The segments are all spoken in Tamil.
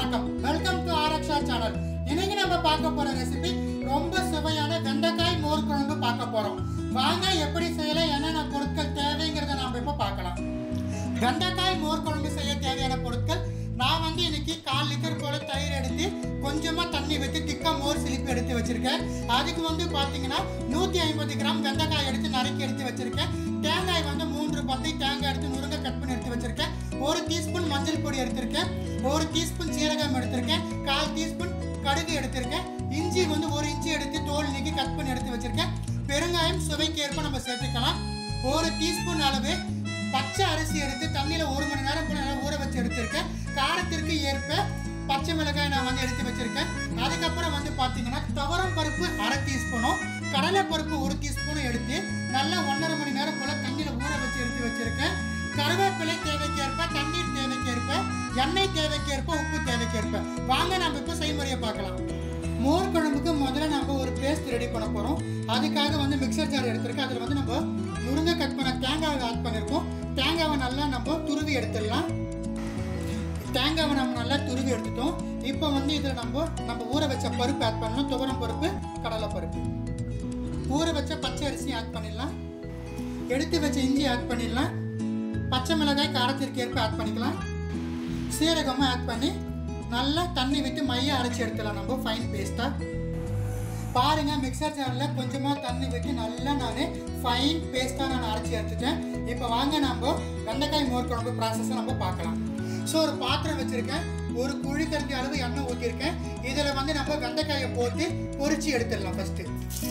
வணக்கம் வெல்கம் டு ஆரக்ஷா சேனல் இன்னைக்கு நம்ம பார்க்க போற ரெசிபி ரொம்ப சுவையான வெண்டைக்காய் மோர் குழம்பு பார்க்க போறோம் வாங்க எப்படி செய்யலாம் என்னென்ன பொருட்கள் தேவைங்கிறத நாம இப்போ பார்க்கலாம் வெண்டைக்காய் மோர் குழம்பு செய்ய தேவையான பொருட்கள் நான் வந்து இன்னைக்கு கால் லிட்டர் போல தயிர் எடுத்து கொஞ்சமா தண்ணி வச்சு திக்கா மோர் சிலிப்பு எடுத்து வச்சிருக்கேன் அதுக்கு வந்து பாத்தீங்கன்னா நூத்தி ஐம்பது கிராம் வெண்டைக்காய் எடுத்து நறுக்கி எடுத்து வச்சிருக்கேன் தேங்காய் வந்து மூன்று பத்தை தேங்காய் எடுத்து நுருங்க கட் பண்ணி எடுத்து வச்சிருக்கேன் ஒரு டீஸ்பூன் மஞ்சள் பொடி எடுத்திருக்கேன் ஒரு டீஸ்பூன் சீரகம் எடுத்திருக்கேன் கால் டீஸ்பூன் கடுகு எடுத்திருக்கேன் இஞ்சி வந்து ஒரு இஞ்சி எடுத்து தோல் நீக்கி கட் பண்ணி எடுத்து வச்சிருக்கேன் பெருங்காயம் சுவைக்கு ஏற்ப நம்ம சேர்த்துக்கலாம் ஒரு டீஸ்பூன் அளவு பச்சை அரிசி எடுத்து தண்ணியில ஒரு மணி நேரம் போல நல்லா ஊற வச்சு எடுத்திருக்கேன் காரத்திற்கு ஏற்ப பச்சை மிளகாய் நான் வந்து எடுத்து வச்சிருக்கேன் அதுக்கப்புறம் வந்து பார்த்தீங்கன்னா துவரம் பருப்பு அரை டீஸ்பூனும் கடலை பருப்பு ஒரு டீஸ்பூனும் எடுத்து நல்லா ஒன்றரை மணி நேரம் போல தண்ணியில ஊற வச்சு எடுத்து வச்சிருக்கேன் கருவேப்பிலை தேவைக்கேற்ப தண்ணீர் தேவைக்கேற்ப எண்ணெய் தேவைக்கேற்ப உப்பு தேவைக்கேற்ப வாங்க நம்ம இப்போ செய்முறையை பார்க்கலாம் மோர் குழம்புக்கு முதல்ல நம்ம ஒரு பேஸ்ட் ரெடி பண்ண போகிறோம் அதுக்காக வந்து மிக்சர் ஜார் எடுத்திருக்கேன் அதில் வந்து நம்ம முருங்கை கட் பண்ண தேங்காவை ஆட் பண்ணியிருக்கோம் தேங்காவை நல்லா நம்ம துருவி எடுத்துடலாம் தேங்காவை நம்ம நல்லா துருவி எடுத்துட்டோம் இப்போ வந்து இதில் நம்ம நம்ம ஊற வச்ச பருப்பு ஆட் பண்ணலாம் துவரம் பருப்பு கடலை பருப்பு ஊற வச்ச பச்சை அரிசி ஆட் பண்ணிடலாம் எடுத்து வச்ச இஞ்சி ஆட் பண்ணிடலாம் பச்சை மிளகாய் காரத்திற்கு ஏற்ப ஆட் பண்ணிக்கலாம் சீரகமும் ஆட் பண்ணி நல்லா தண்ணி விட்டு மைய அரைச்சி எடுத்துடலாம் நம்ம ஃபைன் பேஸ்ட்டாக பாருங்க மிக்சர் ஜாரில் கொஞ்சமாக தண்ணி விட்டு நல்லா நான் ஃபைன் பேஸ்ட்டாக நான் அரைச்சி எடுத்துட்டேன் இப்போ வாங்க நம்ம வெண்டைக்காய் மோர் குழம்பு ப்ராசஸை நம்ம பார்க்கலாம் ஸோ ஒரு பாத்திரம் வச்சுருக்கேன் ஒரு குழிக்கரண்டி அளவு எண்ணெய் ஊற்றிருக்கேன் இதில் வந்து நம்ம வெண்டைக்காயை போட்டு பொரிச்சு எடுத்துடலாம் ஃபஸ்ட்டு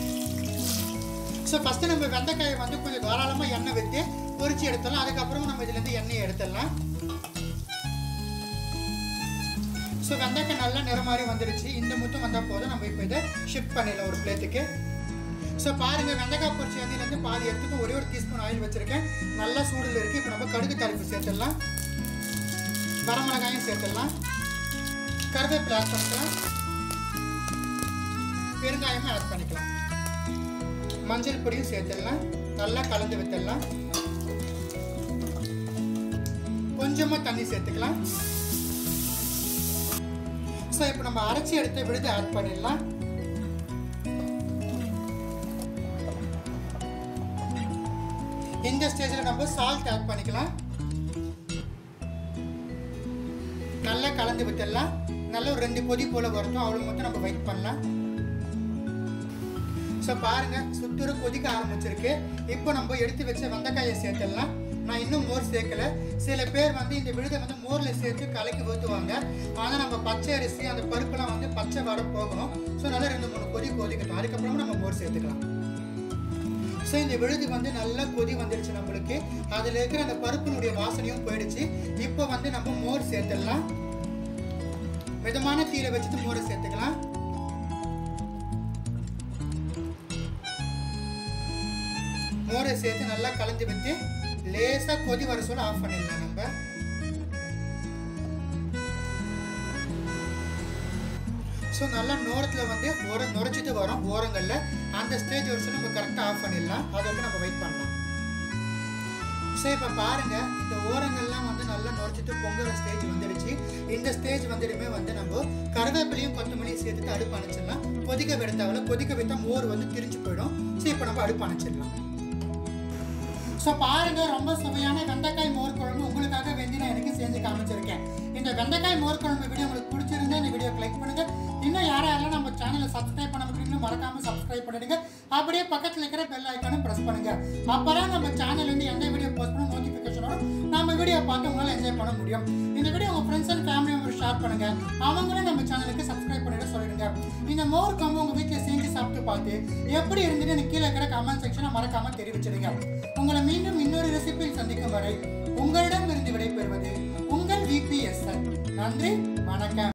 ஸோ ஃபஸ்ட்டு நம்ம வெண்டைக்காயை வந்து கொஞ்சம் தாராளமாக எண்ணெய் விட்டு பொரிச்சு எடுத்துடலாம் அதுக்கப்புறம் நம்ம இதுலேருந்து எண்ணெயை எடுத்துடலாம் ஸோ வெண்டைக்காய் நல்லா நிறம் மாதிரி வந்துடுச்சு இந்த முத்தம் வந்தால் போதும் நம்ம இப்போ இதை ஷிஃப்ட் பண்ணிடலாம் ஒரு பிளேட்டுக்கு ஸோ பாருங்கள் வெண்டைக்காய் பொரிச்சு எண்ணெயிலேருந்து பாதி எடுத்துட்டு ஒரே ஒரு டீஸ்பூன் ஆயில் வச்சுருக்கேன் நல்லா சூடில் இருக்குது இப்போ நம்ம கடுகு தாளிப்பு சேர்த்துடலாம் வரமிளகாயும் சேர்த்துடலாம் கருவேப்பிலை ஆட் பண்ணிக்கலாம் பெருங்காயமும் ஆட் பண்ணிக்கலாம் மஞ்சள் பொடியும் சேர்த்துடலாம் நல்லா கலந்து விட்டுடலாம் கொஞ்சமாக தண்ணி சேர்த்துக்கலாம் ஸோ இப்போ நம்ம அரைச்சி எடுத்த விழுது ஆட் பண்ணிடலாம் இந்த ஸ்டேஜில் நம்ம சால்ட் ஆட் பண்ணிக்கலாம் நல்லா கலந்து விட்டுடலாம் நல்ல ஒரு ரெண்டு கொதி போல் வரட்டும் அவ்வளோ மட்டும் நம்ம வெயிட் பண்ணலாம் ஸோ பாருங்க சுத்தூர கொதிக்க ஆரம்பிச்சிருக்கு இப்போ நம்ம எடுத்து வச்ச வெண்டைக்காயை சேர்த்துடலாம் நான் இன்னும் மோர் சேர்க்கல சில பேர் வந்து இந்த விழுதை வந்து மோரில் சேர்த்து கலக்கி ஊற்றுவாங்க ஆனால் நம்ம பச்சை அரிசி அந்த பருப்புலாம் வந்து பச்சை வர போகணும் ஸோ நல்லா ரெண்டு மூணு கொதி கொதிக்கட்டும் அதுக்கப்புறமா நம்ம மோர் சேர்த்துக்கலாம் ஸோ இந்த விழுது வந்து நல்லா கொதி வந்துடுச்சு நம்மளுக்கு அதில் இருக்கிற அந்த பருப்பினுடைய வாசனையும் போயிடுச்சு இப்போ வந்து நம்ம மோர் சேர்த்துடலாம் மிதமான தீயில வச்சுட்டு மோரை சேர்த்துக்கலாம் மோரை சேர்த்து நல்லா கலந்து விட்டு லேசா கொதி வர சொல்ல ஆஃப் பண்ணிடலாம் நம்ம ஸோ நல்லா நோரத்தில் வந்து ஓர நுரைச்சிட்டு வரும் ஓரங்களில் அந்த ஸ்டேஜ் ஒரு நம்ம கரெக்டாக ஆஃப் பண்ணிடலாம் அதை வரைக்கும் நம்ம வெயிட் பண்ணலாம் ஸோ இப்போ பாருங்கள் இந்த ஓரங்கள்லாம் வந்து நல்லா நுரைச்சிட்டு பொங்குற ஸ்டேஜ் வந்துடுச்சு இந்த ஸ்டேஜ் வந்துடுமே வந்து நம்ம கருவேப்பிலையும் கொத்தமல்லியும் சேர்த்துட்டு அடுப்பு அணைச்சிடலாம் கொதிக்க விடத்தாவில் கொதிக்க விட்டா மோர் வந்து திரிஞ்சு போயிடும் ஸோ இப்போ நம்ம அடுப்பு அணைச்சிடலாம் ஸோ பாருங்க ரொம்ப சுவையான வெண்டைக்காய் மோர் குழம்பு உங்களுக்காக வேண்டி நான் எனக்கு செஞ்சு காமிச்சிருக்கேன் இந்த வெண்டைக்காய் மோர் குழம்பு வீடியோ உங்களுக்கு பிடிச்சிருந்தா இந்த வீடியோ லைக் பண்ணுங்க இன்னும் யாரெல்லாம் நம்ம சேனலை சப்ஸ்கிரைப் பண்ண முடியும்னு மறக்காம சப்ஸ்கிரைப் பண்ணிடுங்க அப்படியே பக்கத்தில் இருக்கிற பெல் ஐக்கானும் ப்ரெஸ் பண்ணுங்க அப்பதான் நம்ம சேனல்ல இருந்து எந்த வீடியோ போஸ்ட் பண்ண நோட்டிஃபிகேஷன் வரும் நம்ம வீடியோ பார்த்து உங்களால் என்ஜாய் பண்ண முடியும் இந்த வீடியோ உங்க friends and family member share பண்ணுங்க அவங்களும் நம்ம சேனலுக்கு சப்ஸ்கிரைப் பண்ணிட சொல்லிடுங்க இந்த மோர் குழம்பு உங்க வீட்டில் செஞ்சு சாப்பிட்டு பார்த்து எப்படி இருந்துட்டு எனக்கு கீழே இருக்கிற கமெண்ட் செக்ஷனை மறக்காம தெரிவிச்சிடுங்க உங்களை மீண்டும் இன்னொரு ரெசிபியில் சந்திக்கும் வரை உங்களிடம் இருந்து விடைபெறுவது உங்கள் விபிஎஸ்எல் நன்றி வணக்கம்